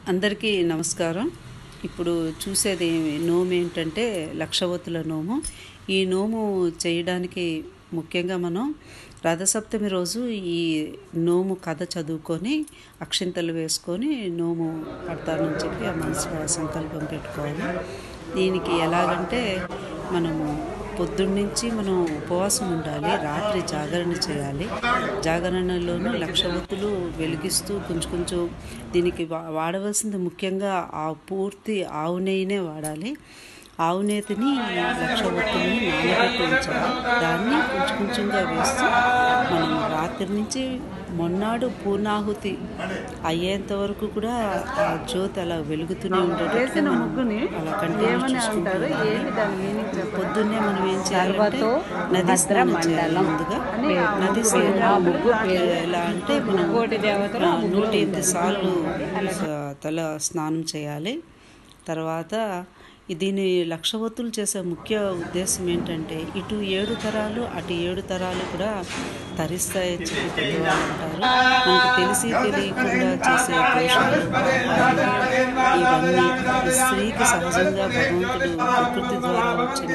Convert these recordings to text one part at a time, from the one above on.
అందరికీ నమస్కారం ఇప్పుడు చూసేది ఏమి- నోము ఏంటంటే లక్షవతుల నోము ఈ నోము చేయడానికి ముఖ్యంగా మనం రథసప్తమి రోజు ఈ నోము కథ చదువుకొని అక్షింతలు వేసుకొని నోము కడతానని చెప్పి ఆ మనసులో సంకల్పం పెట్టుకోవాలి దీనికి ఎలాగంటే మనము పొద్దున్నుంచి మనం ఉపవాసం ఉండాలి రాత్రి జాగరణ చేయాలి జాగరణలోనూ లక్షవత్తులు వెలిగిస్తూ కొంచెం కొంచెం దీనికి వా- వాడవలసింది ముఖ్యంగా ఆ పూర్తి ఆవు నెయ్యినే వాడాలి ఆవు నేతిని లక్షవత్తుల్ని నానబెట్టి ఉంచాలి దాన్ని కొంచెం కొంచెంగా వేస్తూ మనం రాత్రి నుంచి మొన్నాడు పూర్ణాహుతి అయ్యేంత వరకు కూడా ఆ జ్యోతి అలా వెలుగుతూనే ఉండేటట్టు మనం అలా కంటిన్యూ చూసుకుంటూ ఉండాలి. పొద్దున్నే మనం ఏం చేయాలంటే నది స్నానం చేయాలి ముందుగా నది స్నానం ఎలా అంటే మనం ఆ, నూట ఎనిమిది సార్లు స- తల స్నానం చేయాలి తర్వాత ఈ దీని లక్షవత్తులు చేసే ముఖ్య ఉద్దేశం ఏంటంటే ఇటు ఏడు తరాలు అటు ఏడు తరాలు కూడా తరిస్తాయని చెప్పి పెద్దవాళ్ళు అంటారు మనకు తెలిసి తెలియకుండా చేసే దోషాలు పాపాలు, ఇవన్నీ ఈ స్త్రీకి సహజంగా భగవంతుడు ప్రకృతి ద్వారా వచ్చిన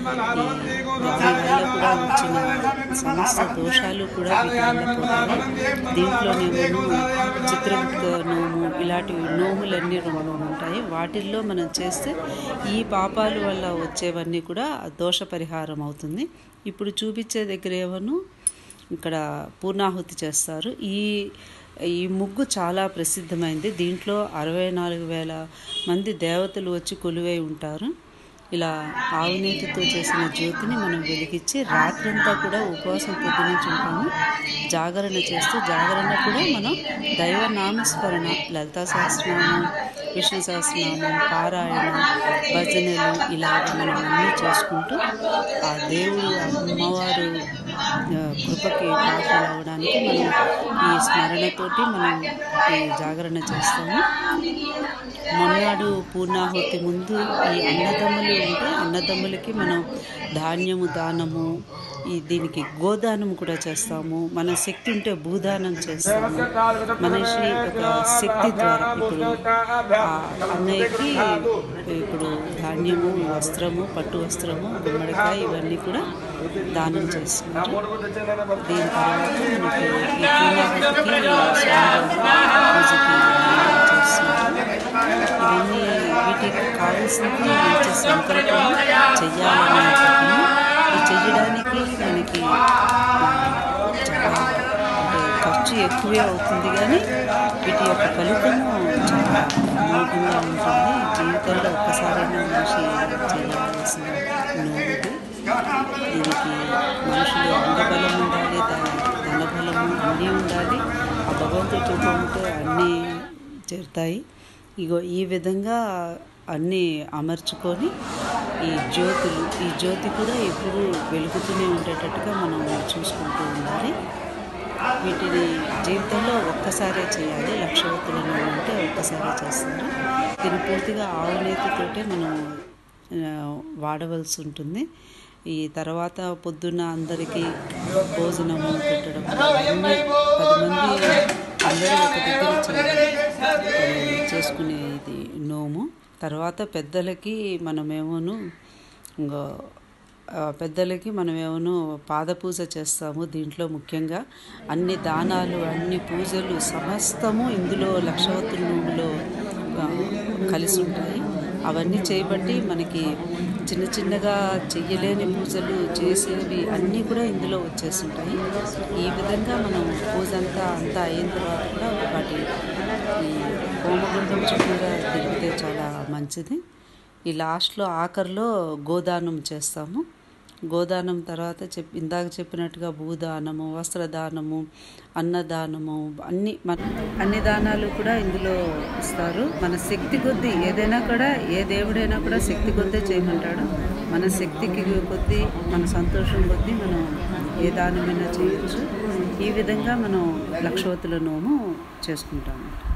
ఈ దాని వల్ల కూడా వచ్చిన సమస్త దోషాలు కూడా వీటి వల్ల పోతాయి దీంట్లోనేమో చిత్రగుప్త నోము ఇలాంటి నోములన్నీ రెండు ఉంటాయి వాటిల్లో మనం చేస్తే ఈ పాపాల వల్ల వచ్చేవన్నీ కూడా దోష పరిహారం అవుతుంది ఇప్పుడు చూపించే దగ్గర ఏమను ఇక్కడ పూర్ణాహుతి చేస్తారు ఈ ఈ ముగ్గు చాలా ప్రసిద్ధమైంది దీంట్లో అరవై నాలుగు వేల మంది దేవతలు వచ్చి కొలువై ఉంటారు ఇలా ఆవునేతితో చేసిన జ్యోతిని మనం వెలిగించి రాత్రంతా కూడా ఉపవాసం పొద్దునుంచి ఉంటాము జాగరణ చేస్తూ జాగరణ కూడా మనం దైవ నామస్మరణ లలితా సహస్రనామం విష్ణు సహస్రనామం పారాయణ భజనలు ఇలాగ మనం అన్నీ చేసుకుంటూ ఆ దేవుడు అమ్మవారు ఆ, కృపకి పాత్రలు అవ్వడానికి మనం ఈ స్మరణతోటి మనం ఈ జాగరణ చేస్తాము మొన్నాడు పూర్ణాహుతి ముందు ఈ అన్నదమ్ములు ఉంటే అన్నదమ్ములకి మనం ధాన్యము దానము ఈ దీనికి గోదానం కూడా చేస్తాము మన శక్తి ఉంటే భూదానం చేస్తాము మనిషి ఒక శక్తి ద్వారా ఇప్పుడు ఆ అన్నయ్యకి ఇప్పుడు ధాన్యము వస్త్రము పట్టు వస్త్రము గుమ్మడికాయ ఇవన్నీ కూడా దానం చేస్తున్నారు దీని తర్వాత మనకి ఈ పూర్ణాహుతికి స్వామివారి పూజకి చేస్తున్నారు ఇవన్నీ వీటికి కావాల్సింది మంచి సంకల్పం చెయ్యాలని అనుకుంటున్నాను ఇది చెయ్యడానికి మనకి చాలా అంటే ఖర్చు ఎక్కువే అవుతుంది కానీ వీటి యొక్క ఫలితము చాలా అమోఘంగా ఉంటుంది జీవితంలో ఒక్కసారైనా మనిషి చేయాల్సిన నోవుది దీనికి మనుషులు అంగబలం ఉండాలి ధ- ధనబలము అన్నీ ఉండాలి ఆ భగవంతుడి కృప ఉంటే అన్నీ చేరుతాయి ఇగో ఈ విధంగా అన్నీ అమర్చుకొని ఈ జ్యోతులు ఈ జ్యోతి కూడా ఎప్పుడు వెలుగుతూనే ఉండేటట్టుగా మనం చూసుకుంటూ ఉండాలి వీటిని జీవితంలో ఒక్కసారే చేయాలి లక్షవత్తులను అంటే ఒక్కసారే చేస్తారు దీన్ని పూర్తిగా ఆవు నేతితోటే మనం ఆ, వాడవలసి ఉంటుంది ఈ తర్వాత పొద్దున్న అందరికీ భోజనము పెట్టడం అన్నీ పది మంది అందరూ ఒక దగ్గర చేయాలి అది చేసుకునే ఇది నోము తర్వాత పెద్దలకి మనమేమోను ఇంకా ఆ, పెద్దలకి మనమేమో పాదపూజ చేస్తాము దీంట్లో ముఖ్యంగా అన్ని దానాలు అన్ని పూజలు సమస్తము ఇందులో లక్షవత్తుల నోములో ఆ, కలిసి ఉంటాయి అవన్నీ చేయబట్టి మనకి చిన్న చిన్నగా చెయ్యలేని పూజలు చేసేవి అన్నీ కూడా ఇందులో వచ్చేస్తుంటాయి ఈ విధంగా మనం పూజ అంతా అంతా అయిన తర్వాత కూడా వాటి ఈ హోమగుండం చుట్టూగా తిరిగితే చాలా మంచిది ఈ లాస్ట్లో ఆఖరిలో గోదానం చేస్తాము గోదానం తర్వాత చెప్ ఇందాక చెప్పినట్టుగా భూదానము వస్త్రదానము అన్నదానము అన్ని మన అన్ని దానాలు కూడా ఇందులో ఇస్తారు మన శక్తి కొద్దీ ఏదైనా కూడా ఏ దేవుడైనా కూడా శక్తి కొద్దే చేయమంటాడు మన శక్తికి కొద్దీ మన సంతోషం కొద్దీ మనం ఏ దానమైనా చేయొచ్చు ఈ విధంగా మనం లక్షవతుల నోము చేసుకుంటాము